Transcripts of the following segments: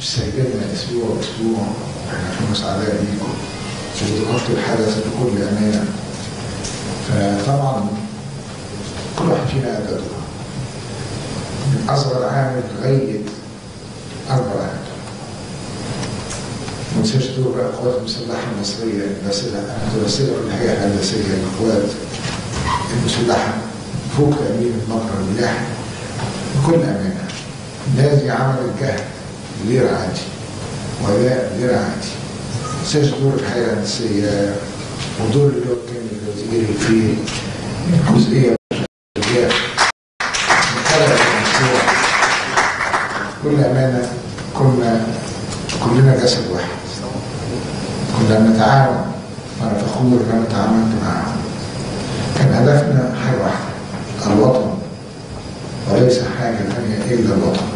مش سايبيننا اسبوع اسبوع احنا كنا سعداء بيكم وتغطوا الحدث بكل امانه فطبعا كل واحد فينا ادى دوره من اصغر عامل لغايه اكبر عامل ما ننساش دور بقى القوات المسلحه المصريه الباسله المتمثله في الحياه الهندسيه للقوات المسلحه فوق تامين المجرى الملاحي بكل امانه الناس عملت جهد غير عادي واداء غير عادي ما ننساش دور الحياه الهندسيه ودور اللي هو كان الوزيري في جزئيه الرجال انقلبت المشروع بكل امانه كنا كلنا جسد واحد كنا بنتعاون وانا فخور ان انا تعاونت معاهم كان هدفنا حاجه واحده الوطن وليس حاجه ثانيه الا الوطن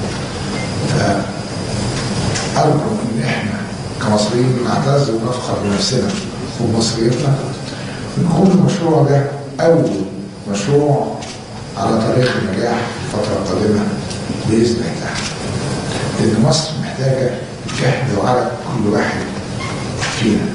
فارجو ان احنا كمصريين نعتز ونفخر بنفسنا وبمصريتنا نكون المشروع ده اول مشروع على طريق النجاح في الفتره القادمه باذن الله لان مصر محتاجه جهد وعرق كل واحد فينا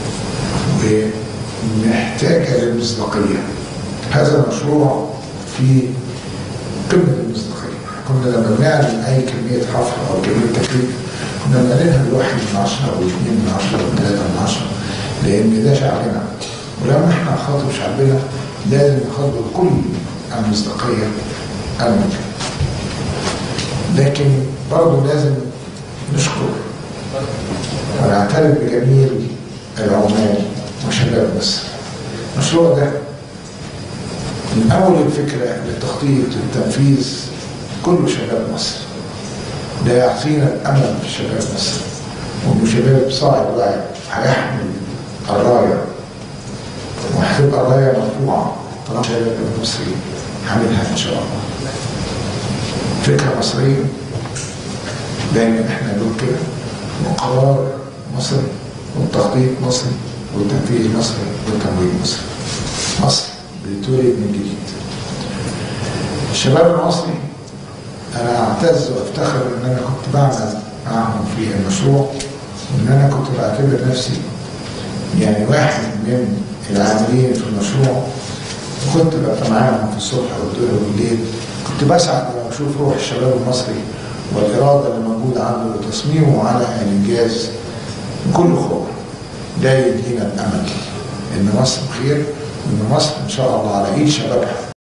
ومحتاجه للمصداقيه هذا المشروع في قمه المصداقيه كنا لما بنعلن اي كميه حفر او كميه تكليف كنا بنعلنها بواحد من عشره او اثنين من عشره او ثلاثه من عشره لان ده شعبنا ولما احنا نخاطب شعبنا لازم نخاطب كل المصداقيه الممكنه لكن برضه لازم نشكر ونعترف بجميل العمال وشباب مصر المشروع ده من اول الفكره للتخطيط للتنفيذ كله شباب مصر ده يعطينا الامل في شباب مصر وانه شباب صاعد واعد هيحمل الرايه وهتبقى الرايه مرفوعه طالما شباب المصري حاملها ان شاء الله فكره مصريه دايما احنا نقول كده وقرار مصري والتخطيط مصري والتنفيذ مصري والتمويل مصري مصر بتولد من جديد الشباب المصري انا اعتز وافتخر ان انا كنت بعمل معهم في المشروع وان انا كنت بعتبر نفسي يعني واحد من العاملين في المشروع وكنت ببقى معاهم في الصبح والظهر والليل كنت بسعد لما بشوف روح الشباب المصري والاراده اللي موجوده عنده وتصميمه على الانجاز بكل خوف ده يدينا الامل ان مصر بخير وان مصر ان شاء الله على ايد شبابها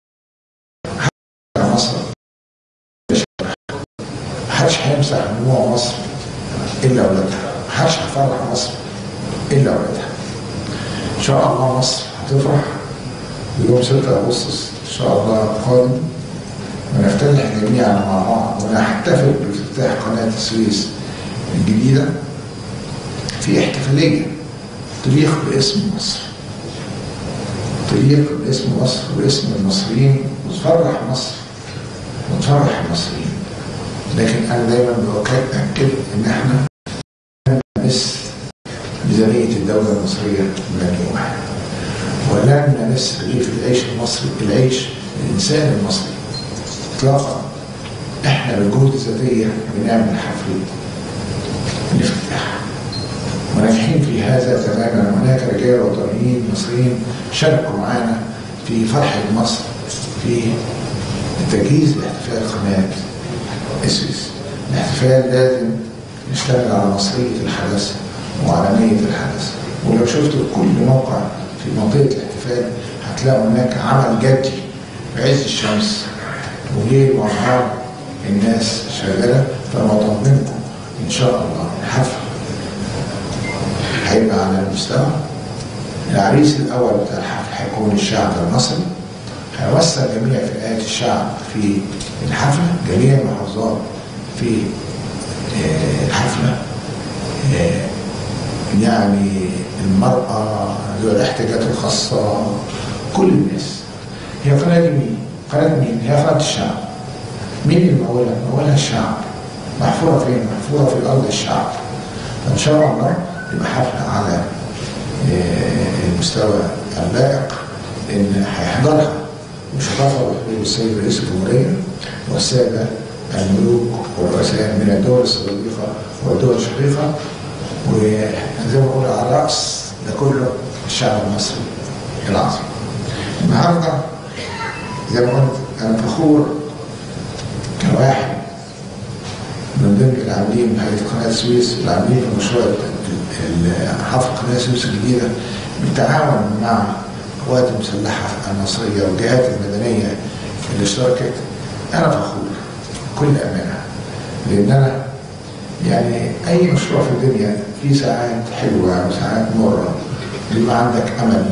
مصر محدش هيمسح دموع مصر الا اولادها محدش هيفرح مصر الا اولادها ان شاء الله مصر هتفرح يوم 6 اغسطس ان شاء الله القادم ونفتتح جميعا مع بعض ونحتفل بافتتاح قناه السويس الجديده في احتفاليه تليق باسم مصر تليق باسم مصر واسم المصريين وتفرح مصر وتفرح المصريين لكن انا دايما باكد ان احنا نمس ميزانيه الدوله المصريه بمليون واحد ولن نمس رغيف العيش المصري العيش الانسان المصري اطلاقا احنا بالجهود الذاتيه بنعمل حفله الافتتاح وناجحين في هذا تماما هناك رجال وطنيين مصريين شاركوا معنا في فرحه مصر في تجهيز لاحتفال قناه السويس الاحتفال لازم نشتغل على مصريه الحدث وعالميه الحدث ولو شفتوا كل موقع في منطقه الاحتفال هتلاقوا هناك عمل جدي في عز الشمس وليل ونهار الناس شغاله فانا بطمنكم ان شاء الله الحفل هيبقى على المستوى العريس الاول بتاع الحفل هيكون الشعب المصري هيوسع جميع فئات الشعب في الحفله جميع المحافظات في الحفله يعني المرأة ذو الاحتياجات الخاصة كل الناس هي قناة مين؟ قناة مين؟ هي قناة الشعب مين اللي مولها؟ مولها الشعب محفورة فين؟ محفورة في الأرض الشعب فإن شاء الله يبقى حفلة على المستوى اللائق إن هيحضرها بشرافة وحضور السيد رئيس الجمهورية والسادة الملوك والرؤساء من الدول الصديقة والدول الشقيقة وزي ما بقول على الرأس ده كله الشعب المصري العظيم. النهارده زي ما قلت أنا فخور كواحد من ضمن العاملين بهيئة قناة السويس العاملين في مشروع حفر قناة السويس الجديدة بالتعاون مع القوات المسلحة المصرية والجهات المدنية اللي اشتركت أنا فخور بكل أمانة لأن أنا يعني أي مشروع في الدنيا فيه ساعات حلوة وساعات مرة بيبقى عندك أمل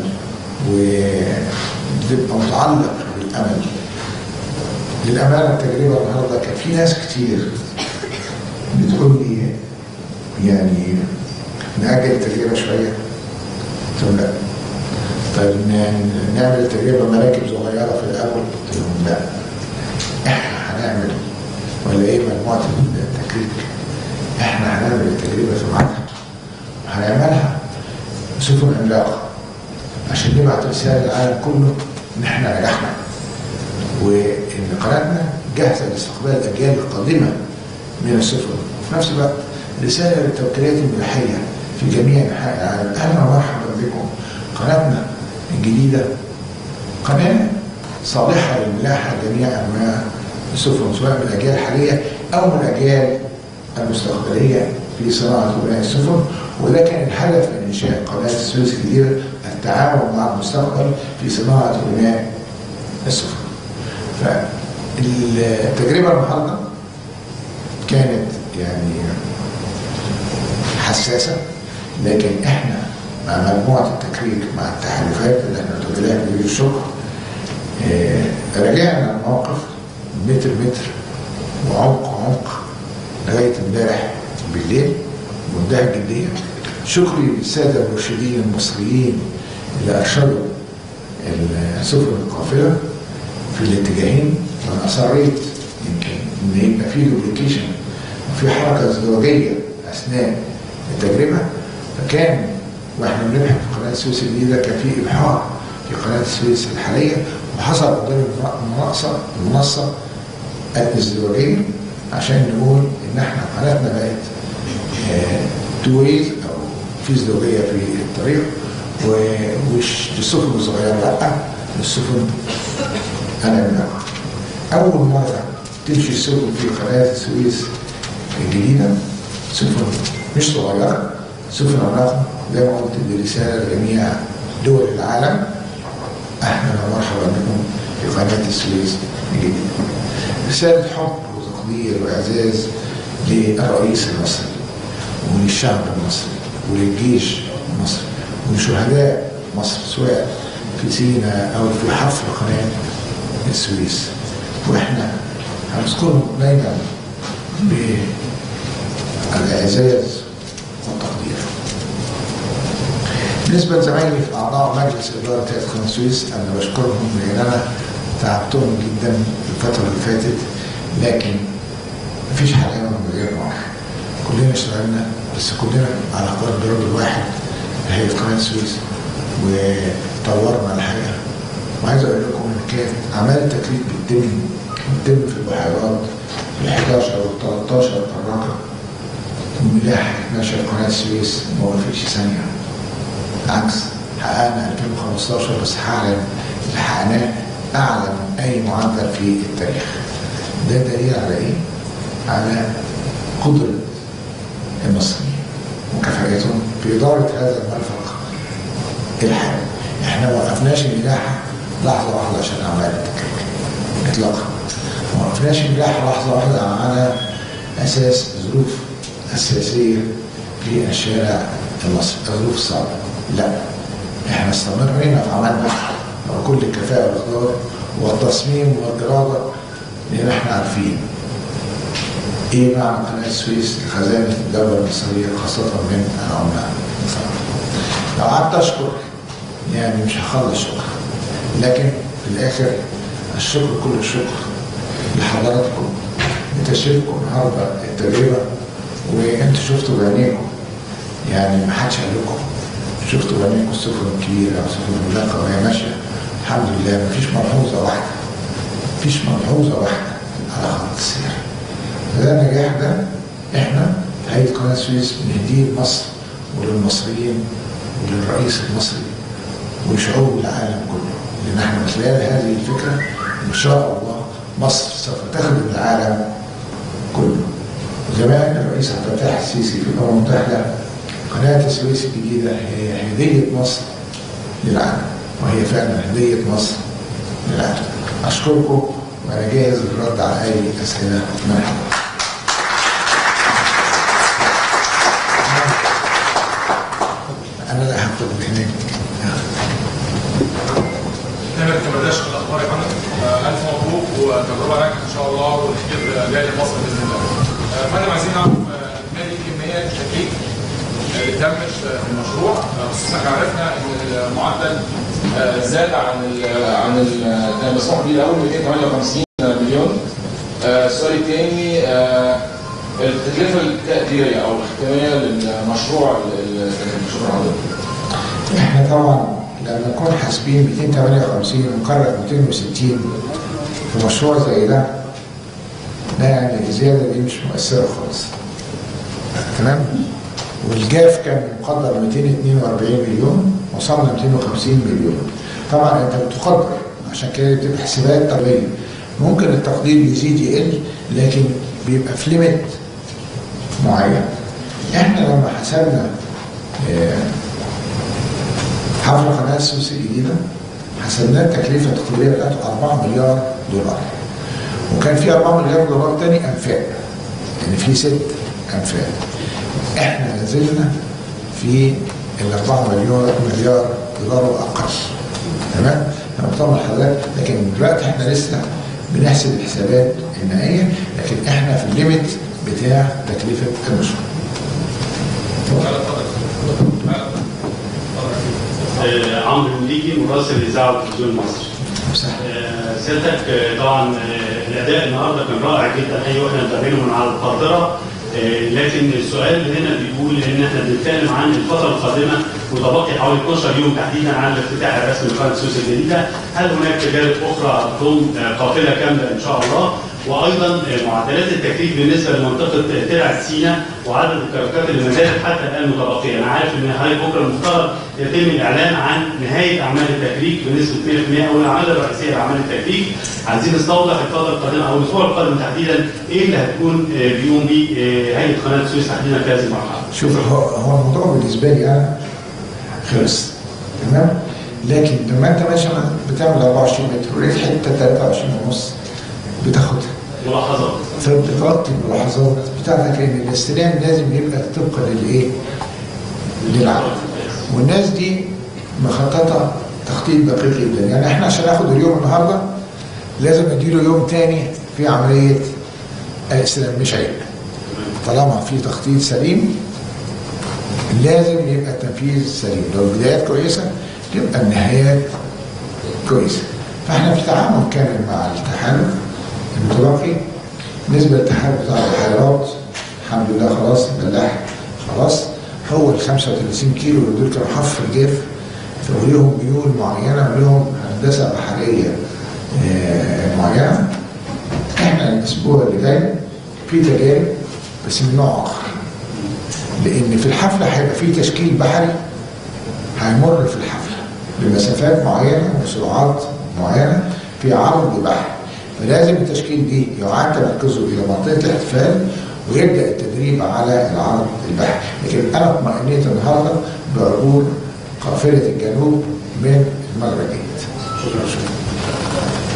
وبتبقى متعلق بالأمل للأمانة التجربة النهاردة كان في ناس كتير بتقول لي يعني نأجل التجربة شوية قلت لهم لا طيب نعمل التجربة مراكب صغيرة في الأول قلت لهم لا احنا هنعمل ولا ايه مجموعة التكريك احنا هنعمل التجربة في ميعادها هنعملها بسفن عملاقة عشان نبعت رسالة للعالم كله ان احنا نجحنا وان قناتنا جاهزة لاستقبال الأجيال القادمة من السفن وفي نفس الوقت رسالة للتوكيلات الملاحية في جميع أنحاء العالم أهلا ومرحبا بكم قناتنا الجديدة قناة صالحة للملاحة جميع أنواع السفن سواء من الأجيال الحالية أو من الأجيال المستقبلية في صناعة وبناء السفن وده كان الهدف من إنشاء قناة السويس الجديدة التعاون مع المستقبل في صناعة وبناء السفن. فالتجربة النهارده كانت يعني حساسة لكن احنا مع مجموعة التكريك مع التحالفات اللي احنا بنتوليها في الشكر اه رجعنا الموقف متر متر وعمق عمق لغاية امبارح بالليل بمنتهى الجدية شكري للسادة المرشدين المصريين اللي أرشدوا السفن القافلة في الاتجاهين وأنا أصريت يمكن إن يبقى في دوبليكيشن وفي حركة ازدواجية أثناء التجربة فكان واحنا بنبحث في قناة السويس الجديدة كان في إبحار في قناة السويس الحالية وحصل قدام المنصة المنصة الازدواجية عشان نقول إن احنا قناتنا بقت تو ويز أو في ازدواجية في الطريق ومش للسفن الصغيرة لا للسفن العملاقة أول مرة تمشي السفن في قناة السويس الجديدة سفن مش صغيرة سفن عملاقة زي ما قلت دي رسالة لجميع دول العالم أهلا ومرحبا بكم في قناة السويس الجديدة رسالة حب وتقدير وإعزاز للرئيس المصري وللشعب المصري وللجيش المصري ولشهداء مصر سواء في سيناء أو في حفر قناة السويس واحنا هنذكرهم دايما بالاعزاز والتقدير. بالنسبه لزمايلي في اعضاء مجلس اداره هيئه قناه السويس انا بشكرهم لان انا تعبتهم جدا الفتره اللي فاتت لكن مفيش حلاوه من غير نار. كلنا اشتغلنا بس كلنا على قلب رجل واحد هيئه قناه السويس وطورنا الحاجه وعايز اقول لكم ان كانت اعمال التكليف بتتم بتتم في البحيرات ال 11 وال 13 قراقه وملاح 12 قناه السويس ما وقفتش ثانيه بالعكس حققنا 2015 بس حققنا اللي حققناه اعلى من اي معدل في التاريخ ده دليل على ايه؟ على قدره المصريين وكفاءتهم في اداره هذا المرفق الحالي احنا ما وقفناش الملاحه لحظه واحده عشان اعمال التكليف اطلاقا ما وقفناش الملاحه لحظه واحده على اساس الظروف السياسيه في الشارع المصري الظروف الصعبه لا احنا استمرينا في عملنا بكل الكفاءه والاقدار والتصميم والاراده لان احنا عارفين ايه معنى قناه السويس لخزانه الدوله المصريه خاصه من العمله لو قعدت اشكر يعني مش هخلص شكر لكن في الاخر الشكر كل الشكر لحضراتكم لتشريفكم النهارده التجربه وانتوا شفتوا بعينيكم يعني ما حدش قال لكم شفتوا بعينيكم السفن الكبيره والسفن الملاقه وهي ماشيه الحمد لله ما فيش ملحوظه واحده ما فيش ملحوظه واحده على خط السير فده النجاح ده احنا في هيئه قناه السويس بنهديه لمصر وللمصريين وللرئيس المصري وشعوب العالم كله لان احنا من خلال هذه الفكره ان شاء الله مصر سوف تخدم العالم كله زمان الرئيس عبد الفتاح السيسي في الامم المتحده قناه السويس الجديده هي هديه مصر للعالم وهي فعلا هديه مصر للعالم اشكركم وانا جاهز للرد على اي اسئله مرحبا انا لا هاخد هناك نعمل كمداش في الاخبار يا فندم آه، الف مبروك وتجربه ناجحه ان شاء الله والخير جاي لمصر باذن الله. آه، فندم عايزين نعرف آه، اجمالي كميه التكليف اللي تمت في المشروع آه، خصوصا احنا عرفنا ان المعدل آه، زاد عن ال عن ال كان مسموح به الاول 258 مليون. آه، السؤال الثاني آه، التكلفه التقديريه او الختاميه للمشروع ال- المشروع حضرتك. احنا طبعا لما نكون حاسبين 258 مقرر 260 في مشروع زي ده ده يعني الزياده دي مش مؤثره خالص تمام والجاف كان مقدر 242 مليون وصلنا 250 مليون طبعا انت بتقدر عشان كده بتبقى حسابات طبيعيه ممكن التقدير يزيد يقل لكن بيبقى في ليميت معين احنا لما حسبنا آه، حفر قناه السويس الجديده حسبناه التكلفه التقديريه بتاعته 4 مليار دولار وكان في 4 مليار دولار تاني انفاق يعني في ست انفاق احنا نزلنا في ال 4 مليار مليار دولار واقل تمام انا بطمن حضرتك لكن دلوقتي احنا لسه بنحسب الحسابات النهائيه لكن احنا في الليميت بتاع تكلفه المشروع تعالى اتفضل. تعالى. اتفضل. آه، عمرو المليجي مراسل الاذاعه والتلفزيون المصري. صح آه، سيادتك آه، طبعا آه، الاداء النهارده كان رائع جدا اي واحنا متابعينه من على القاطره آه، لكن السؤال هنا بيقول ان احنا بنتكلم عن الفتره القادمه متبقي حوالي 12 يوم تحديدا عن الافتتاح الرسمي لقناه السويس الجديده، هل هناك تجارب اخرى تضم آه، قافله كامله ان شاء الله؟ وايضا آه، معدلات التكليف بالنسبه لمنطقه ترعه سينا وعدد الكركات اللي ما زالت حتى الان متبقيه، انا عارف ان حضرتك بكره المفترض يتم الاعلان عن نهايه اعمال التكليف بنسبه 100% او الاعمال الرئيسيه لاعمال التكليف، عايزين نستوضح الفتره القادمه او الاسبوع القادم تحديدا ايه اللي هتكون آه، بيقوم به آه، هيئه قناه السويس تحديدا في هذه المرحله. شوف هو هو الموضوع بالنسبه لي انا خلص تمام لكن لما انت مثلا بتعمل 24 متر ولقيت حته 23 ونص بتاخدها ملاحظات. فبتغطي الملاحظات بتاعتك لان الاستلام لازم يبقى طبقا للايه؟ للعقد والناس دي مخططه تخطيط دقيق جدا يعني احنا عشان ناخد اليوم النهارده لازم نديله يوم تاني في عمليه الاستلام مش عيب طالما في تخطيط سليم لازم يبقى التنفيذ سليم لو البدايات كويسه تبقى النهايات كويسه فاحنا في تعامل كامل مع التحالف المتبقي بالنسبه للتحالف بتاع البحيرات الحمد لله خلاص الفلاح خلاص هو ال 35 كيلو اللي دول كانوا حفر جاف وليهم ميول معينه وليهم هندسه بحريه آه، معينه احنا الاسبوع اللي جاي في تجارب بس من نوع اخر لان في الحفله هيبقى في تشكيل بحري هيمر في الحفله بمسافات معينه وسرعات معينه في عرض بحري فلازم التشكيل دي يعاد تركزه الى منطقه الاحتفال ويبدا التدريب على العرض البحري لكن انا اطمئنيت النهارده بعبور قافله الجنوب من المغرب الجديد شكرا شكرا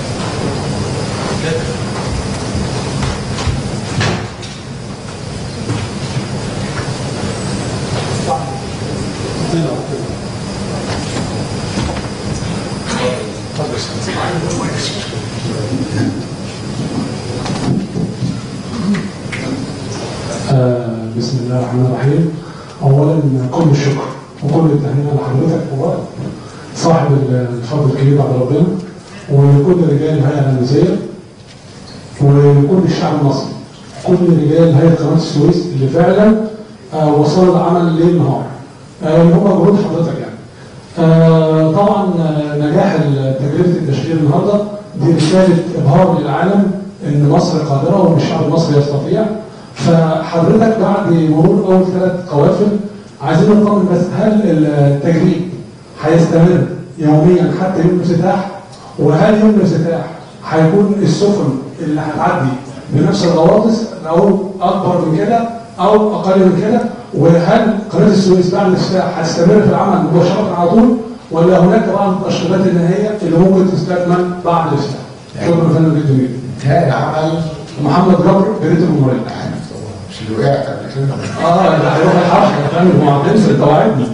آه، بسم الله الرحمن الرحيم اولا كل الشكر وكل التهنئه لحضرتك وصاحب الفضل الكبير بعد ربنا ولكل رجال الهيئه الهندسيه ولكل الشعب المصري كل رجال هيئه قناه السويس اللي فعلا آه، وصلوا العمل ليل نهار آه، اللي هم مجهود حضرتك يعني آه، طبعا آه، نجاح تجربه التشغيل النهارده دي رساله ابهار للعالم ان مصر قادره وان الشعب المصري يستطيع فحضرتك بعد مرور اول ثلاث قوافل عايزين نطمن بس هل التجريب هيستمر يوميا حتى يوم الافتتاح وهل يوم الافتتاح هيكون السفن اللي هتعدي بنفس الغواص او اكبر من كده او اقل من كده وهل قناه السويس بعد الافتتاح هتستمر في العمل مباشره على طول ولا هناك بعض التشطيبات النهائيه اللي ممكن تستكمل بعد الافتتاح؟ شكرا يا فندم جدا جدا. انتهى العمل محمد جبر جريده الممرض. عارف طبعا مش اللي وقعت قبل كده اه ده هيروح الحرب يا فندم هو هتنزل انت وعدنا.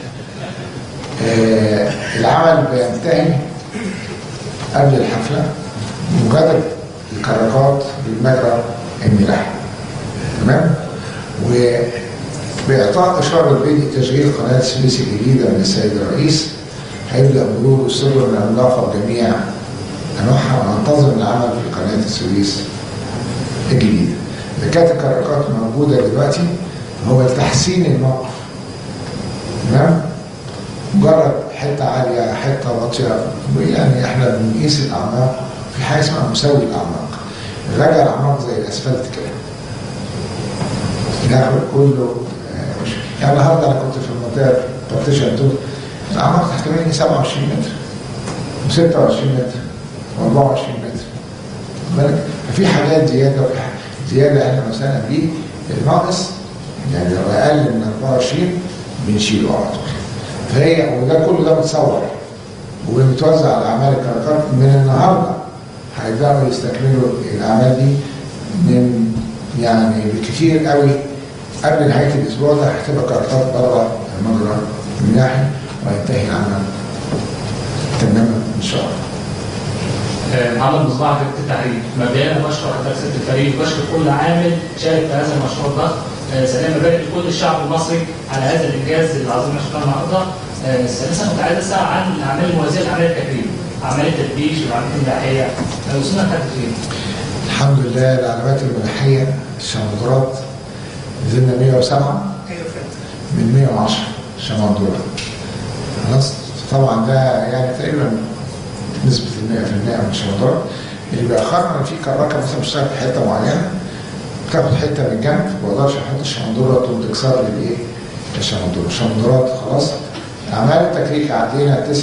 آه، العمل بينتهي قبل الحفلة بمجرد الكراكات بالمجرى الملاحي تمام وبإعطاء إشارة بدء تشغيل قناة السويس الجديدة من السيد الرئيس هيبدأ مرور السبل العملاقة بجميع أنواعها وننتظم العمل في قناة السويس الجديدة. إذا كانت الكراكات موجودة دلوقتي هو تحسين الموقف تمام؟ مجرد حته عاليه حته واطيه يعني احنا بنقيس الاعماق في حاجه اسمها مساوي الاعماق نراجع الاعماق زي الاسفلت كده ناخد كله آه، مش يعني النهارده انا كنت في المنطقه بارتيشن دول الاعماق تحت مني 27 متر و26 متر و24 متر خد بالك ففي حاجات زياده وفي حاجات زياده احنا مثلا بيه الناقص يعني لو اقل من 24 بنشيله على طول فهي وده كله ده متصور ومتوزع على اعمال الكراكات من النهارده هيبداوا يستكملوا الاعمال دي من يعني بكثير قوي قبل نهايه الاسبوع ده هتبقى كراكات بره المجرى من ناحيه وينتهي العمل تماما ان شاء الله. آه، محمد مصباح في التحرير مبدئيا أنا بشكر حضرتك سياده الفريق بشكر كل عامل شارك في هذا المشروع الضخم آه، ثانيا ببارك لكل الشعب المصري على هذا الانجاز العظيم اللي شفناه النهارده آه، ثالثا كنت عايز اسال عن الاعمال الموازيه لاعمال التكريم اعمال التدبيش والعمليات الاباحيه آه، وصلنا لحد فين؟ الحمد لله العلامات الملاحيه الشمندرات نزلنا 107 من 110 شمندرات خلاص طبعا ده يعني تقريبا نسبة المية في المية من الشمندرات اللي بيأخرنا في كراكة مثلا بتشتغل في حتة معينة تاخد حتة من الجنب ما اقدرش احط الشمندرة تقوم تكسر لي الايه؟ الشمندرة الشمندرات خلاص أعمال التكريك عدينا 99.4%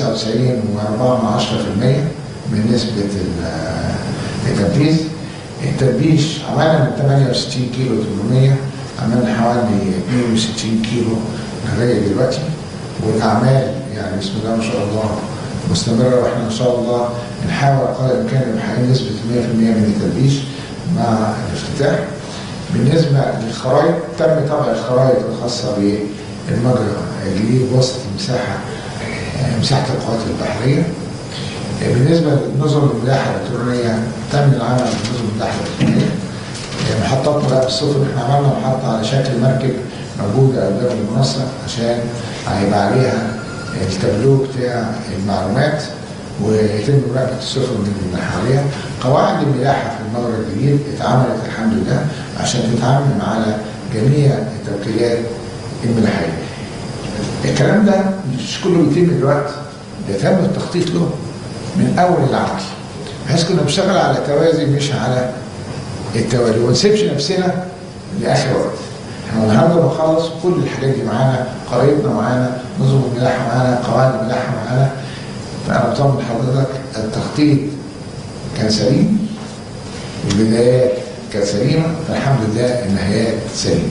من نسبة ال- التنفيذ التدبيش عملنا من 68 كيلو 800 عملنا حوالي 62 كيلو لغاية دلوقتي والأعمال يعني بسم الله ما شاء الله مستمرة واحنا إن شاء الله نحاول قدر الإمكان نحقق نسبة 100% من التدبيش مع الافتتاح بالنسبة للخرائط تم طبع الخرائط الخاصة بالمجرى الجديد وسط المساحة آه، مساحة القوات البحرية آه، بالنسبة لنظم الملاحة الإلكترونية تم العمل بنظم الملاحة الإلكترونية آه، محطات مراقبة السفن احنا عملنا محطة على شكل مركب موجودة قدام المنصة عشان هيبقى عليها التابلو بتاع المعلومات ويتم مراقبة السفن من حواليها قواعد الملاحة في المجرى الجديد اتعملت الحمد لله عشان تتعامل على جميع التوكيلات الملاحية الكلام ده مش كله بيتم دلوقتي ده تم التخطيط له من اول العمل بحيث كنا بنشتغل على توازي مش على التوالي وما نسيبش نفسنا لاخر وقت احنا النهارده بنخلص كل الحاجات دي معانا قرايبنا معانا نظم الملاحه معانا قواعد الملاحه معانا فانا بطمن حضرتك التخطيط كان سليم البدايات كانت سليمه فالحمد لله النهايات سليمه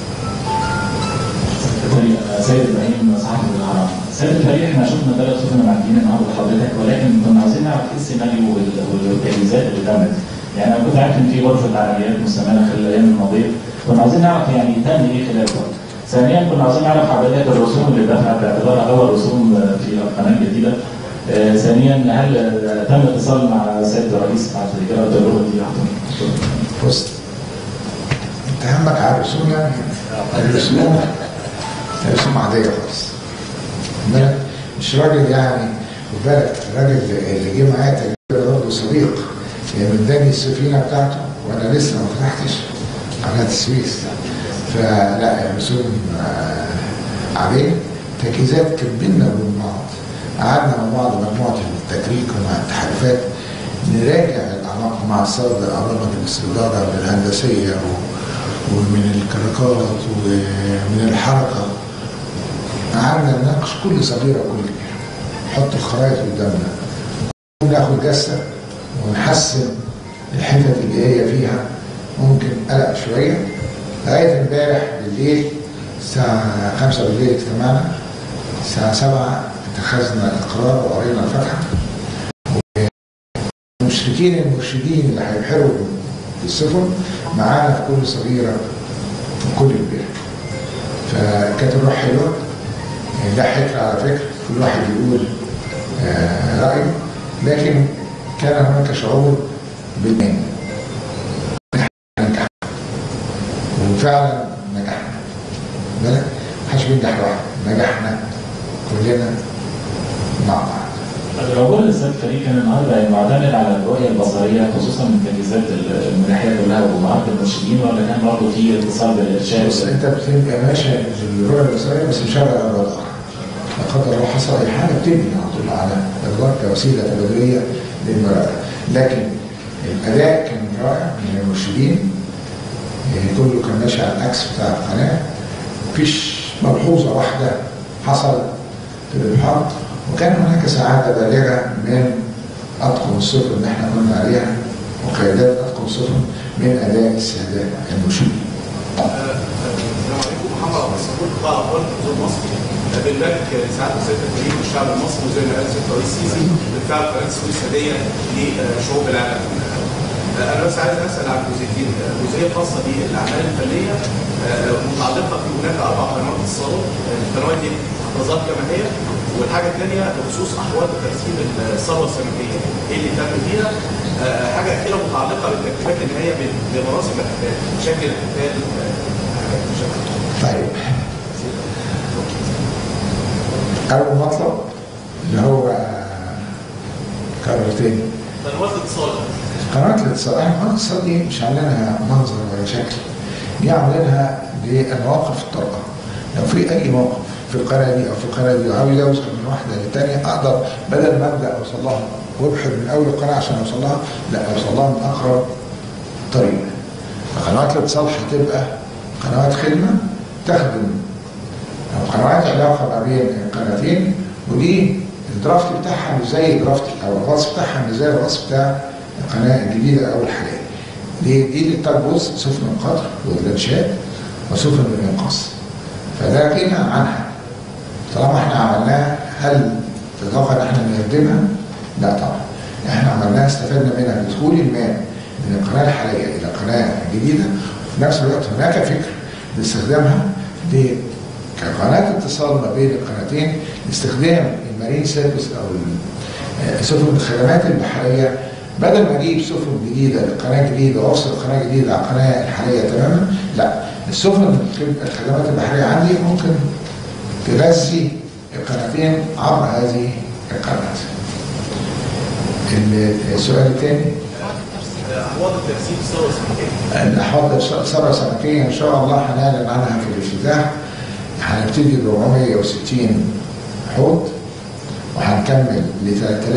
سيد ابراهيم صاحب الهرم سيد الفريق احنا شفنا ثلاث سفن معديين النهارده لحضرتك ولكن كنا عاوزين نعرف ايه السيناريو وال- والتجهيزات اللي تمت يعني انا كنت عارف ان في غرفه عمليات مستمره خلال الايام الماضيه كنا عاوزين نعرف يعني تم ايه خلال الوقت ثانيا كنا عاوزين نعرف عمليات الرسوم اللي دفعت باعتبارها اول رسوم في القناه الجديده آه، ثانيا هل آه، تم الاتصال مع سيد الرئيس بعد اجراء التجربه دي شكرا. بص انت همك على الرسوم يعني الرسوم رسوم عاديه خالص خد بالك مش راجل يعني خد بالك الراجل اللي جه معايا تقريبا برضه صديق يعني اداني السفينه بتاعته وانا لسه ما فتحتش قناه السويس فلا الرسوم آه، عاديه تجهيزات كان بينا وبين بعض قعدنا مع بعض مجموعه التكريك ومع التحالفات نراجع الاعمال مع- مع السادة أعضاء مجلس الإدارة من الهندسية و- ومن الكركات ومن الحركة قعدنا نناقش كل صغيرة وكل كبيرة نحط الخرائط قدامنا ناخد جسة ونحسن الحتت اللي هي فيها ممكن قلق شوية لغاية امبارح بالليل الساعة خمسة بالليل اجتمعنا الساعة سبعة اتخذنا القرار وقرينا الفاتحة المشركين المرشدين اللي هيبحروا بالسفن معانا في كل صغيرة وكل كبيرة فكانت الروح حلوة يعني ده حكر على فكرة كل واحد يقول آه، رأيه لكن كان هناك شعور بالنين نجحنا وفعلا نجحنا بالك محدش بينجح لوحده نجحنا كلنا مع بعض العبور للسيد فريق كان النهارده معتمد على الرؤيه البصريه خصوصا من تجهيزات المناحيه كلها ومعارض المرشدين ولا كان برضه في اتصال بالارشاد؟ بص انت بتبقى ماشي في الرؤيه البصريه بس مشغل الرادار لا قدر الله حصل اي حاجه بتبني على طول على الرادار كوسيله تبادليه للمراقبه لكن الاداء كان رائع من المرشدين يعني كله كان ماشي على الاكس بتاع القناه مفيش ملحوظه واحده حصلت في الابحار وكان هناك سعاده بالغه من اطقم السفن اللي احنا كنا عليها وقيادات اطقم السفن من اداء الساده المرشدين السلام عليكم محمد عبد الصبور قطاع اخبار تلفزيون مصر بنبارك سعاده السيد الكريم والشعب المصري وزي ما قال السيد الرئيس السيسي بالفعل قناه السويس هديه لشعوب العالم. انا بس عايز اسال عن جزئيتين، جزئيه خاصه بالاعمال الفنيه متعلقه في هناك اربع قنوات اتصالات، القنوات دي هتظل كما هي والحاجه الثانيه بخصوص احوال ترتيب الثروه السمكيه، ايه اللي تم فيها؟ آه، حاجه اخيره متعلقه بالتكليفات النهائيه بمناصب الاحتفال، شكل الاحتفال آه، بشكل طيب أول مطلب اللي هو كرتين قنوات الاتصال قناة الاتصال احنا قناة الاتصال دي مش عاملينها منظر ولا شكل دي عاملينها للمواقف الطارئة لو في أي موقف في القناة دي أو في القناة دي وعاوز أوصل من واحدة للتانية أقدر بدل ما أبدأ أوصل لها وابحر من أول القناة عشان أوصل لها لا أوصل لها من أقرب طريق فقنوات الاتصال هتبقى قنوات خدمة تخدم أو قنوات علاقة ما بين القناتين ودي الدرافت بتاعها مش زي الدرافت أو الغطس بتاعها مش زي الغطس بتاع القناة الجديدة أو الحالية دي دي اللي بتربط سفن القطر واللانشات وسفن الإنقاذ فده غنى عنها طالما احنا عملناها هل تتوقع ان احنا نخدمها؟ لا طبعا احنا عملناها استفدنا منها بدخول الماء من القناه الحاليه الى القناه الجديده وفي نفس الوقت هناك فكر لاستخدامها ل- كقناه اتصال ما بين القناتين لاستخدام المارين سيرفيس او ال- آه، سفن الخدمات البحريه بدل ما اجيب سفن جديده لقناه جديده وافصل قناه جديده على القناه الحاليه تماما لا السفن الخدمات البحريه عندي ممكن تغذي القناتين عبر هذه القناه. السؤال الثاني احواض الترسيب الثروه السمكيه الأحواض الثروة السمكية إن شاء الله هنعلن عنها في الافتتاح هنبتدي ب 460 حوض وهنكمل ل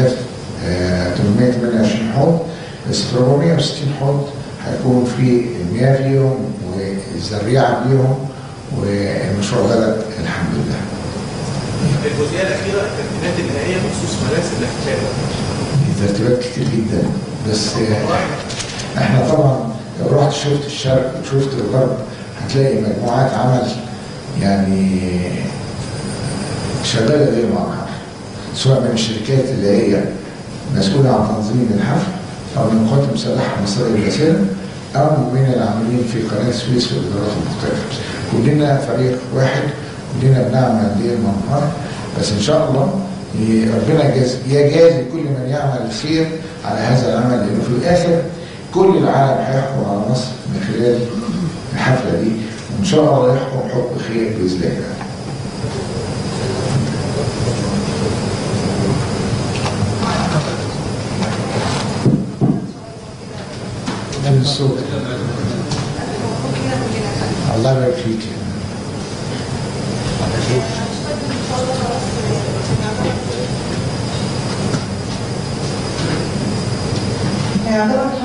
3828 حوض بس في 460 حوض هيكون في المياه فيهم والزريعة فيهم والمشروع بدأ الحمد لله. الجزئيه الاخيره الترتيبات النهائيه بخصوص مراسم الاحتفال ترتيبات كتير جدا بس آه، احنا طبعا لو رحت شفت الشرق وشفت الغرب هتلاقي مجموعات عمل يعني شغاله غير معروفه سواء من الشركات اللي هي مسؤوله عن تنظيم الحفل او من القوات المسلحه المصريه الباسله او من العاملين في قناه السويس في الادارات المختلفه كلنا فريق واحد كلنا بنعمل ليل ونهار بس ان شاء الله ي- ربنا يجازي يجازي كل من يعمل الخير على هذا العمل لانه في الاخر كل العالم هيحكم على مصر من خلال الحفله دي وان شاء الله يحكم حكم خير باذن الله من الصوت الله يبارك فيك يعتبر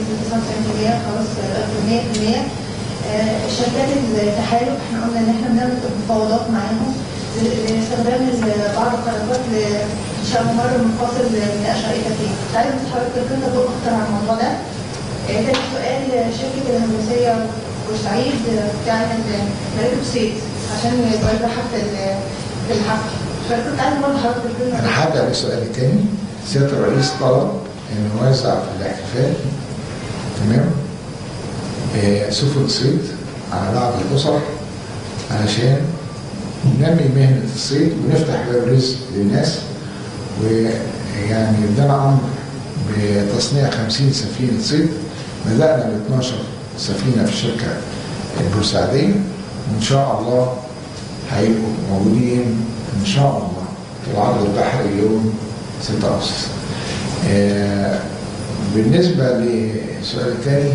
99% خلاص 100% آه، شركات التحالف احنا قلنا ان احنا بنعمل مفاوضات معاهم لاستخدام ال- بعض القنوات لانشاء ممر منفصل لميناء شركه تاني. كنت عايز من حضرتك تدينا ضوء اكتر على الموضوع ده. آه، تاني سؤال شركه الهندسيه بورسعيد آه، بتعمل مركب صيد عشان يوزعها في ال- في الحفل. فكنت عايز برضه حضرتك تدينا انا هرجع للسؤال الثاني سياده الرئيس طلب انه يوزع في الاحتفال تمام آه، سفن صيد على بعض الاسر علشان ننمي مهنه الصيد ونفتح باب رزق للناس ويعني ادانا امر بتصنيع 50 سفينه صيد بدانا ب 12 سفينه في الشركه البورسعيديه وان شاء الله هيبقوا موجودين ان شاء الله في العرض البحري يوم 6 اغسطس. آه، بالنسبه للسؤال الثاني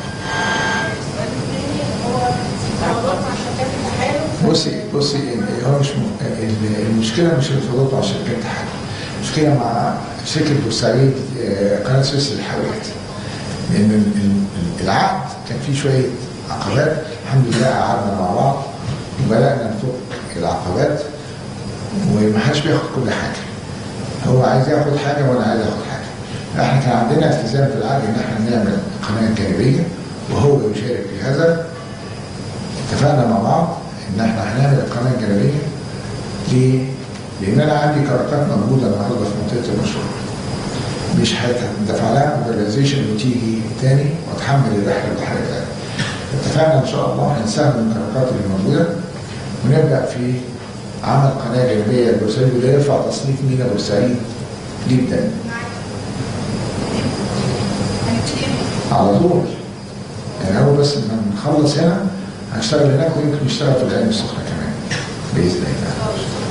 بصي بصي ال- هو مش م- ال- المشكله مش الفضاء مع شركات تحالف المشكله مع شركه بورسعيد آه، قناه سويس للحاويات لان ال- ال- العقد كان فيه شويه عقبات الحمد لله قعدنا مع بعض وبدانا نفك العقبات وما حدش بياخد كل حاجه هو عايز ياخد حاجه وانا عايز اخد حاجه احنا كان عندنا التزام في العقد ان احنا نعمل قناه جانبيه وهو يشارك في هذا اتفقنا مع بعض ان احنا هنعمل القناه الجانبيه ليه؟ لان انا عندي كركات موجوده النهارده في منطقه المشروع مش هتدفع لها مودرنايزيشن وتيجي تاني وتحمل الرحله البحريه تاني اتفقنا ان شاء الله هنستخدم الكركات اللي موجوده ونبدا في عمل قناه جانبيه لبورسعيد وده يرفع تصنيف مينا بورسعيد جدا على طول يعني هو بس لما نخلص هنا هنشتغل هناك ويمكن نشتغل في العين السخنه كمان باذن الله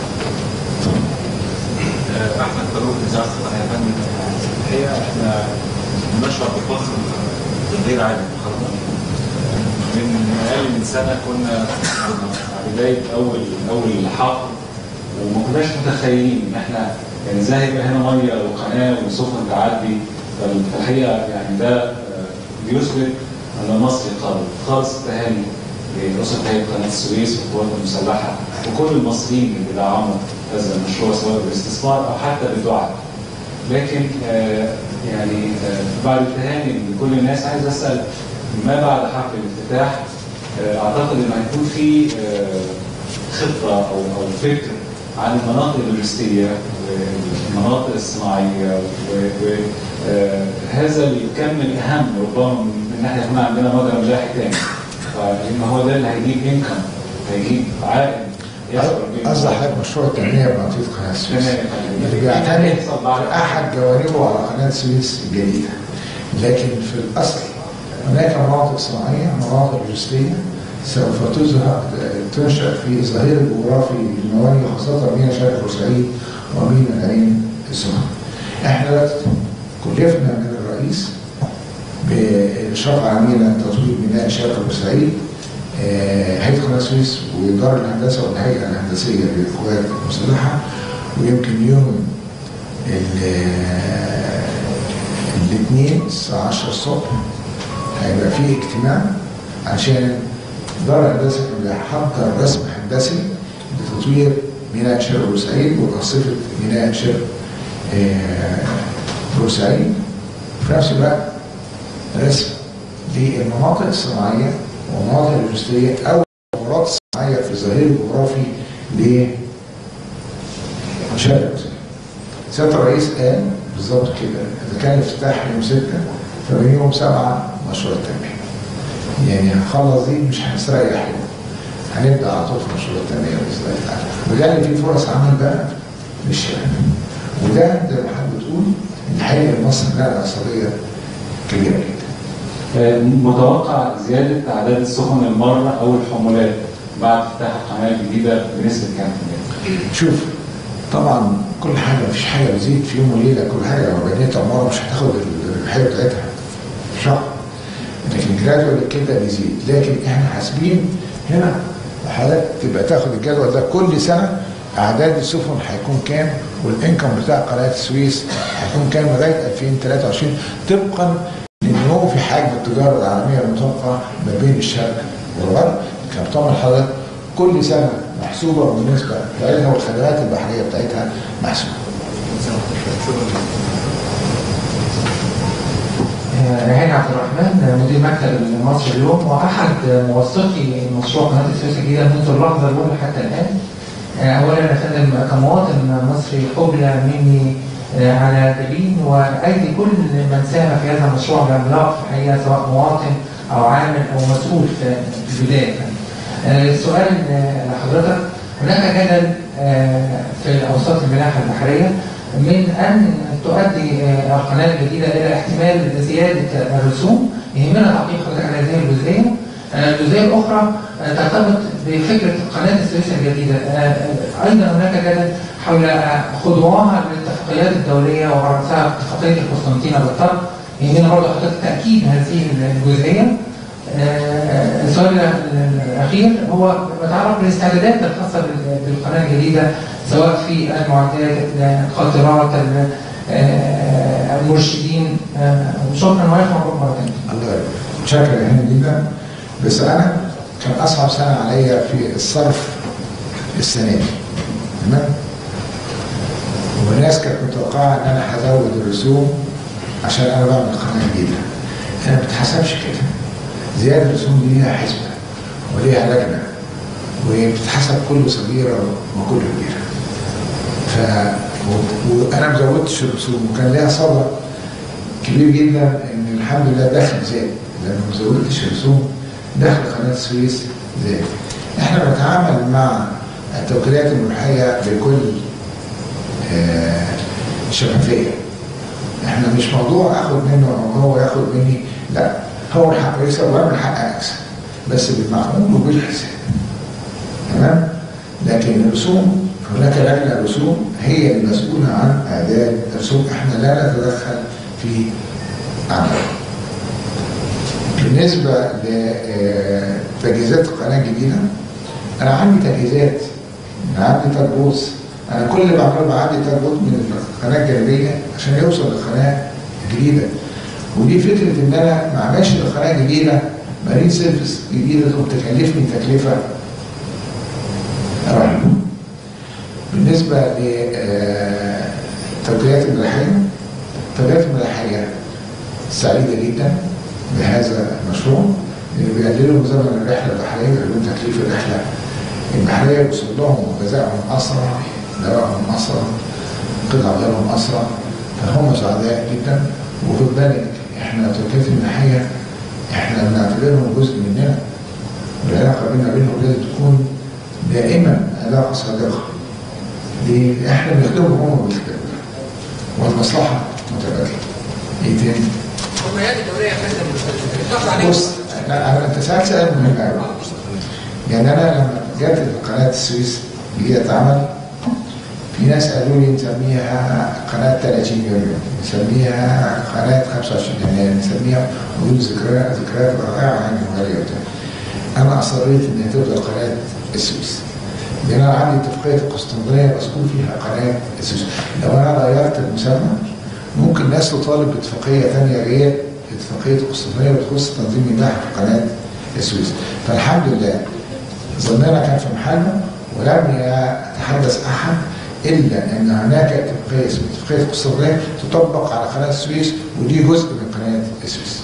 احمد فاروق اذاعه القناه يا فندم الحقيقه احنا بنشعر بفخر غير عادي النهارده من اقل من سنه كنا على بدايه اول اول حفر وما كناش متخيلين ان احنا يعني ازاي هيبقى هنا ميه وقناه وسفن تعدي فال- فالحقيقه يعني ده آه، بيثبت ان مصر قادر خالص التهاني لاسره هيئه قناه السويس والقوات المسلحه وكل المصريين اللي دعموا هذا المشروع سواء بالاستثمار او حتى بالدعاء. لكن آه، يعني آه، بعد التهاني لكل الناس عايز اسال ما بعد حفل الافتتاح آه، اعتقد ان هيكون في آه، خطه او او فكر عن المناطق اللوجستيه والمناطق الصناعيه وهذا الكم الاهم ربما من ان احنا يكون عندنا مجرى ملاحي تاني فان هو ده اللي هيجيب انكم هيجيب عائد يشعر بيه قصدي حضرتك مشروع التنميه بمنطقه قناه السويس تمام. اللي بيعتمد احد جوانبه على قناه السويس الجديده لكن في الاصل هناك مناطق صناعيه مناطق لوجستيه سوف تظهر تنشا في الظهير الجغرافي للموانئ خاصه مينا شرق بورسعيد ومينا العين السخنه. احنا دلوقتي كلفنا من الرئيس بالاشراف على مينا تطوير ميناء شرق بورسعيد آه، هيئه قناه السويس ودار الهندسه والهيئه الهندسيه للقوات المسلحه ويمكن يوم الاثنين الساعه 10 الصبح هيبقى فيه اجتماع عشان دار الهندسه اللي هيحضر رسم هندسي لتطوير ميناء شرق بورسعيد وقصيفه ميناء شرق آه، بورسعيد وفي نفس الوقت رسم للمناطق الصناعيه والمناطق اللوجستيه او المناطق الصناعيه في الظهير الجغرافي ل شرق بورسعيد. سياده الرئيس قال بالظبط كده اذا كان الافتتاح يوم 6 فمن يوم 7 مشروع التنميه. يعني هنخلص دي مش هنستريح يوم. هنبدا على طول في مشروع التنميه باذن الله تعالى. وده اللي فيه فرص عمل بقى للشباب. وده زي ما حضرتك بتقول الحقيقه مصر لها اقتصاديه كبيره جدا. آه، متوقع زياده اعداد السفن المره او الحمولات بعد افتتاح القناه الجديده بنسبه كام في المية؟ شوف طبعا كل حاجه مفيش حاجه بتزيد في يوم وليله كل حاجه لو بنيت عماره مش هتاخد الحاجه بتاعتها في شهر لكن جرادوال كده بيزيد لكن احنا حاسبين هنا حضرتك تبقى تاخد الجدول ده كل سنه اعداد السفن هيكون كام والانكم بتاع قناه السويس هيكون كام لغايه 2023 طبقا لان نمو في حجم التجاره العالميه المتوقع ما بين الشرق والغرب كان طبعا حضرتك كل سنه محسوبه بالنسبه بتاعتها والخدمات البحريه بتاعتها محسوبه. رهان عبد الرحمن مدير مكتب مصر اليوم واحد موثقي مشروع قناه السويس الجديده منذ اللحظه الاولى حتى الان. اولا يا فندم كمواطن مصري قبل مني على دليل وايدي كل من ساهم في هذا المشروع العملاق في الحقيقه سواء مواطن او عامل او مسؤول في البدايه. السؤال لحضرتك هناك جدل في اوساط الملاحه البحريه من ان تؤدي القناه الجديده الى احتمال زياده الرسوم يهمنا تعقيب حضرتك على هذه الجزئيه. الجزئيه الاخرى ترتبط بفكره قناه السويس الجديده. ايضا هناك جدل حول خضوعها للاتفاقيات الدوليه ورأسها اتفاقيه القسطنطينه بالطرق. يهمنا برضه حضرتك تاكيد هذه الجزئيه. السؤال الاخير هو متعلق بالاستعدادات الخاصه بالقناه الجديده سواء في المعدات القاطرات المرشدين شكرا ويرفع مره ثانيه. الله يبارك شكرا يا جدا بس انا كان اصعب سنه عليا في الصرف السنه دي تمام والناس كانت متوقعه ان انا هزود الرسوم عشان انا بعمل قناه جديده انا ما بتحسبش كده زياده الرسوم دي ليها حسبه وليها لجنه وبتتحسب كل صغيره وكل كبيره ف وانا ما زودتش الرسوم وكان ليها صدى كبير جدا ان الحمد لله دخل زاد لما ما زودتش الرسوم دخل قناه السويس زاد احنا بنتعامل مع التوكيلات الملحيه بكل آه شفافيه احنا مش موضوع اخد منه او هو ياخد مني لا هو الحق يكسب وانا من حقي اكسب بس بالمعقول وبالحساب تمام لكن الرسوم هناك لجنه رسوم هي المسؤوله عن اعداد الرسوم احنا لا نتدخل في عملها بالنسبه لتجهيزات القناه الجديده انا عندي تجهيزات انا عندي تربوز انا كل اللي بعمله بعدي تربوز من القناه الجانبيه عشان يوصل للقناه الجديده ودي فكره ان انا ما اعملش لقناه جديده مارين سيرفيس جديده تكلفني تكلفه رهيبه. بالنسبه للتوكيلات الملاحيه التوكيلات الملاحيه سعيده جدا بهذا المشروع لانه بيقللوا من زمن الرحله البحريه بيقللوا تكليف الرحله البحريه يوصل لهم غذائهم اسرع دواءهم اسرع قطع غيرهم اسرع فهم سعداء جدا وخد بالك احنا توكيلات الملاحيه احنا بنعتبرهم جزء مننا والعلاقه بيننا وبينهم لازم تكون دائما علاقه صادقه ليه؟ احنا بنخدمهم وهم بيخدمونا والمصلحه متبادله ايه تاني؟ الجمعيات الدوليه يا فندم بتضغط عليكم بص انا انا انت سالت سؤال مهم قوي يعني انا لما جت قناه السويس جيت اتعمل في ناس قالوا لي نسميها قناه 30 يوليو نسميها قناه 25 يناير نسميها ونقول ذكريات ذكريات رائعه عن الغاليه وبتاع انا اصريت ان هي تفضل قناه السويس لان انا عندي اتفاقيه القسطنطينيه مذكور فيها قناه السويس لو انا غيرت المسمى ممكن ناس تطالب باتفاقيه ثانيه غير اتفاقيه القسطنطينيه بتخص تنظيم الملاحه في قناه السويس فالحمد لله ظننا كان في محله ولم يتحدث احد الا ان هناك اتفاقيه اسمها اتفاقيه القسطنطينيه تطبق على قناه السويس ودي جزء من قناه السويس.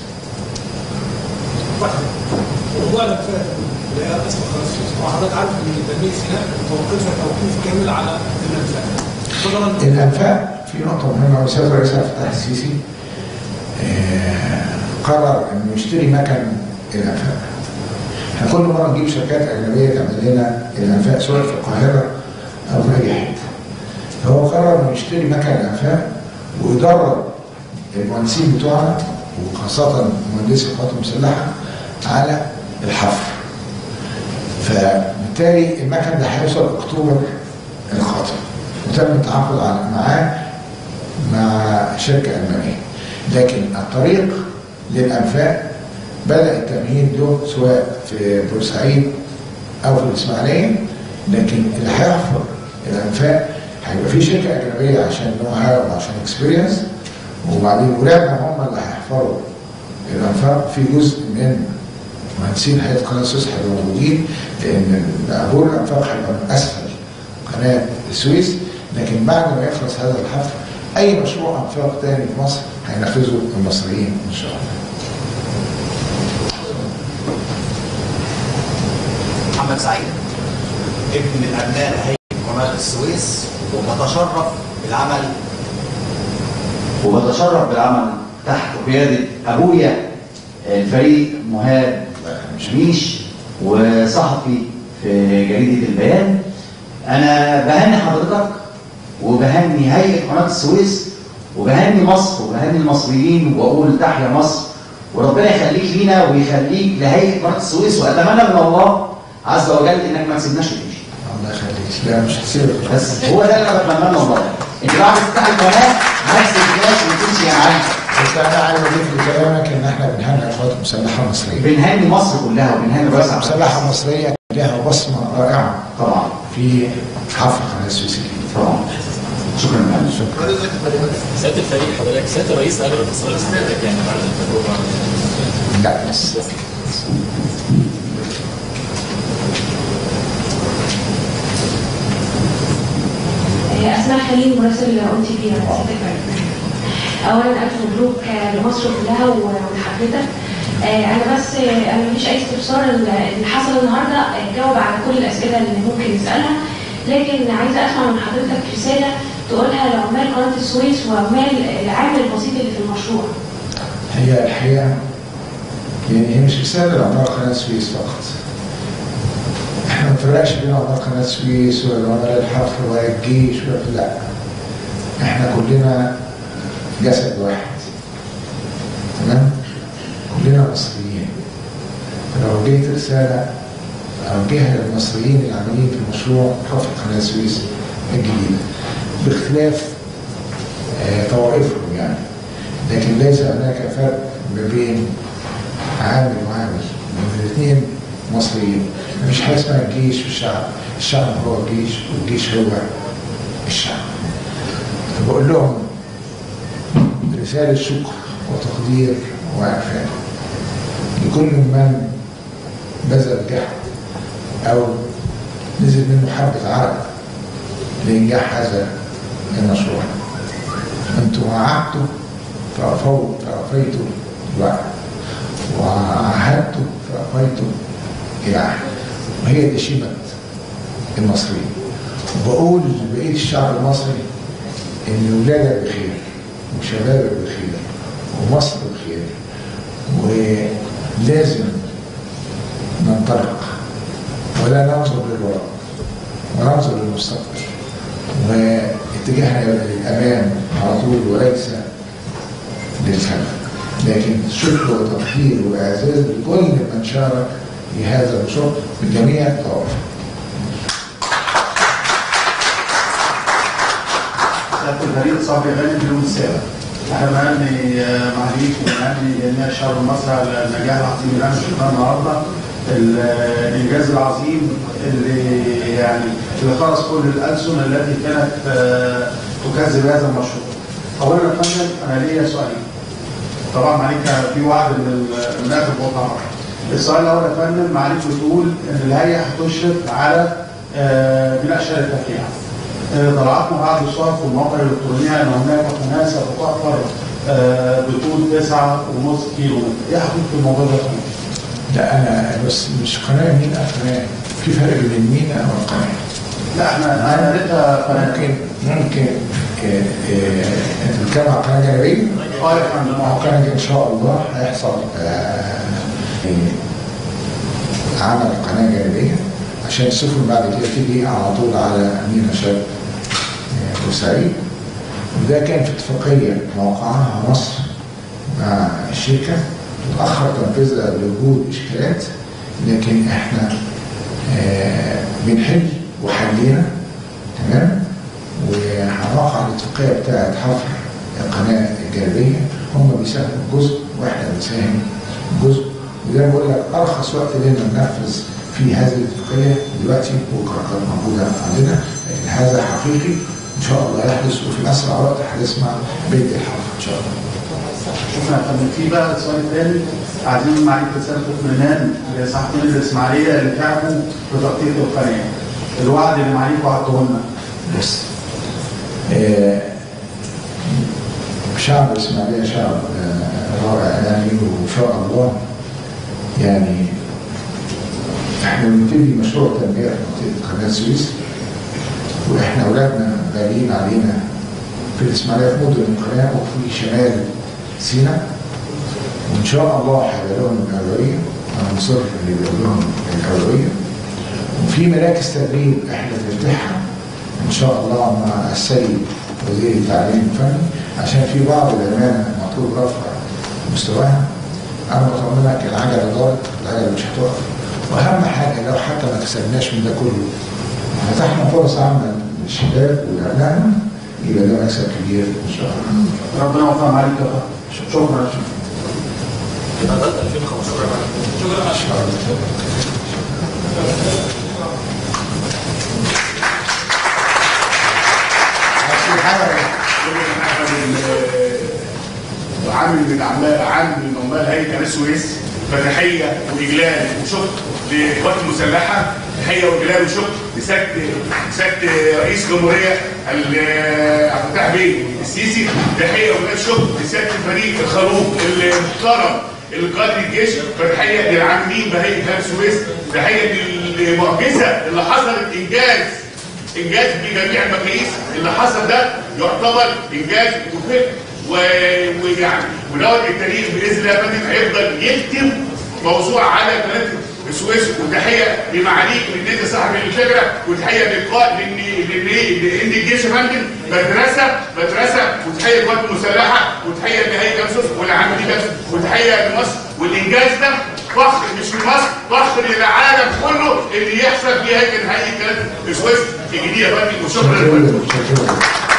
موضوع الانفاق اللي هي اسم قناه السويس وحضرتك عارف ان تنميه سيناء توقفها توقيف كامل على الانفاق. نظرا الانفاق في نقطه مهمه وسياده الرئيس عبد الفتاح السيسي آه، قرر انه يشتري مكن الانفاق. احنا كل مره نجيب شركات اجنبيه تعمل لنا الانفاق سواء في القاهره او في اي حته. فهو قرر انه يشتري مكن الانفاق ويدرب المهندسين بتوعنا وخاصه مهندسي القوات المسلحه على الحفر. فبالتالي المكن ده هيوصل اكتوبر القادم وتم التعاقد على- معاه مع شركه المانيه. لكن الطريق للانفاق بدا التمهيد له سواء في بورسعيد او في الاسماعيليه لكن اللي هيحفر الانفاق هيبقى في شركه اجنبيه عشان نو هاو وعشان اكسبيرينس وبعدين ولادنا هم اللي هيحفروا الانفاق في جزء من مهندسين هيئه قناه السويس هيبقوا موجودين لان عبور الانفاق هيبقى من اسفل قناه السويس لكن بعد ما يخلص هذا الحفل اي مشروع انفاق تاني في مصر هينفذه المصريين ان شاء الله. محمد سعيد ابن من ابناء هيئه قناه السويس وبتشرف بالعمل وبتشرف بالعمل تحت قيادة أبويا الفريق مهاب شميش وصحفي في جريدة البيان أنا بهني حضرتك وبهني هيئة قناة السويس وبهني مصر وبهني المصريين وأقول تحيا مصر وربنا يخليك لينا ويخليك لهيئة قناة السويس وأتمنى من الله عز وجل إنك ما تسيبناش وتمشي. الله يخليك لا مش هسيبك بس هو ده اللي انا بتمناه والله انت بعد تفتح القناه ما تسيبناش وتمشي يا معلم بس انا عايز اضيف لكلامك ان احنا بنهنئ القوات المسلحه المصريه. بنهني مصر كلها وبنهني الرئيس القوات عبد المسلحه المصريه لها بصمه رائعه طبعا في حفل قناه السويس الجديد. طبعا شكرا معلم شكرا سياده الفريق حضرتك سياده الرئيس قال الاتصال سمعتك يعني بعد التجربه لا بس اسماء خليل مراسل اون تي في اولا الف مبروك لمصر كلها ولحضرتك انا بس انا مفيش اي استفسار اللي حصل النهارده جاوب على كل الاسئله اللي ممكن نسالها لكن عايزه اسمع من حضرتك رساله تقولها لعمال قناه السويس وعمال العامل البسيط اللي في المشروع هي الحقيقه يعني هي مش رساله لعمال قناه السويس فقط. احنا ما بنفرقش بين عمال قناه السويس ولا عمال الحفر ولا الجيش ولا لا. احنا كلنا جسد واحد. تمام؟ كلنا مصريين. لو جيت رساله اوجهها للمصريين العاملين في مشروع حفر قناه السويس الجديده باختلاف آه، طوائفهم يعني لكن ليس هناك فرق ما بين عامل وعامل الاثنين مصريين مفيش حاجه اسمها الجيش والشعب الشعب هو الجيش والجيش هو الشعب فبقول لهم رسالة شكر وتقدير وعرفان لكل من بذل جهد أو نزل منه حبة عرق لإنجاح هذا المشروع أنتم وعدتم فأفوت فأفيتم الوعد وعهدتم فأفيتم العهد وهي دي شيمة المصريين وبقول لبقية الشعب المصري إن ولادك بخير وشبابك بخير ومصر بخير ولازم ننطلق ولا ننظر للوراء وننظر للمستقبل واتجاهنا يبقى للامام على طول وليس للخلف لكن شكر وتقدير واعزاز لكل من شارك في هذا المشروع من جميع الطوائف سيادة الفريق صبري غني بدون سابق. احنا بنهني معاليك وبنهني جميع الشعب المصري على النجاح العظيم اللي احنا شفناه النهارده ال- الانجاز العظيم اللي يعني اللي خلص كل الالسن التي كانت آه، تكذب هذا المشروع. اولا يا فندم انا ليا سؤالين. طبعا معاليك في وعد من ال- من اخر المؤتمر. السؤال الاول يا فندم معاليك بتقول ان الهيئه هتشرف على آه، بناء شارع التفريع. طلعتنا بعض الصور في المواقع الالكترونيه ان هناك قناه ستتوفر آه، بطول 9.5 كيلو متر. ايه حقيقه الموضوع ده يا فندم؟ لا انا بس مش قناه مينا قناه في فرق بين المينا والقناه لا احنا انا قريتها ممكن ممكن آه، آه، انت بتتكلم عن قناه جانبيه؟ اه يا فندم ما هو قناه ان شاء الله هيحصل آه، عمل قناه جانبيه عشان السفن بعد كده تيجي على طول على مينا شرق آه، بورسعيد وده كان في اتفاقيه موقعها مصر مع الشركه تاخر تنفيذها لوجود اشكالات لكن احنا آه، بنحل وحلينا تمام وهنوقع الاتفاقيه بتاعت حفر القناه الجانبيه هم بيساهموا جزء واحنا بنساهم جزء وزي ما بقول لك ارخص وقت لنا ننفذ في هذه الاتفاقيه دلوقتي بكره كانت موجوده عندنا لكن هذا حقيقي ان شاء الله يحدث وفي اسرع وقت هنسمع بيت الحفر ان شاء الله شكرا يا فندم في بقى السؤال الثاني عايزين معاليك رساله اطمئنان لصحفيين الاسماعيليه اللي تعبوا في تغطيه القناه الوعد اللي معاليك وعدته لنا بس آه، شعب الإسماعيلية شعب آه، رائع يعني وإن شاء الله يعني احنا بنبتدي مشروع تنمية في منطقة قناة السويس واحنا أولادنا غاليين علينا في الإسماعيلية في مدن القناة وفي شمال سيناء وإن شاء الله هيبقى لهم الأولوية أنا مصر إن يبقى لهم الأولوية وفي مراكز تدريب احنا بنفتحها ان شاء الله مع السيد وزير التعليم الفني عشان في بعض الامانه مطلوب رفع مستواها انا بطمنك العجله دارت العجله مش هتقف واهم حاجه لو حتى ما كسبناش من ده كله فتحنا فرص عمل للشباب ولابنائنا يبقى ده مكسب كبير ان شاء الله ربنا يوفقنا معاليك يا فندم شكرا كده ده 2015 شكرا ان شاء الله عامل من عمال عامل من عمال هيئه قناه السويس فتحيه واجلال وشكر للقوات المسلحه تحيه واجلال وشكر لسياده سياده رئيس الجمهوريه ال- عبد الفتاح بيه السيسي تحيه واجلال شكر لسياده الفريق الخلوق المحترم اللي قائد الجيش فتحيه للعاملين بهيئه قناه السويس تحيه للمعجزه اللي حصلت انجاز انجاز بجميع المقاييس اللي حصل ده يعتبر انجاز وفكر و- ويعني ودوت التاريخ باذن الله يا فندم هيفضل يكتب موضوع على قناه السويس وتحيه لمعاليك من نادي صاحب الفكره وتحيه للقاء لان لان لان الجيش يا فندم مدرسه مدرسه وتحيه للقوات المسلحه وتحيه لهيئه كمسوس والعاملين كمسوس وتحيه لمصر والانجاز ده فخر مش لمصر فخر للعالم كله اللي يحصل في هيئه هيئه قناه السويس الجديده يا فندم وشكرا لكم شكرا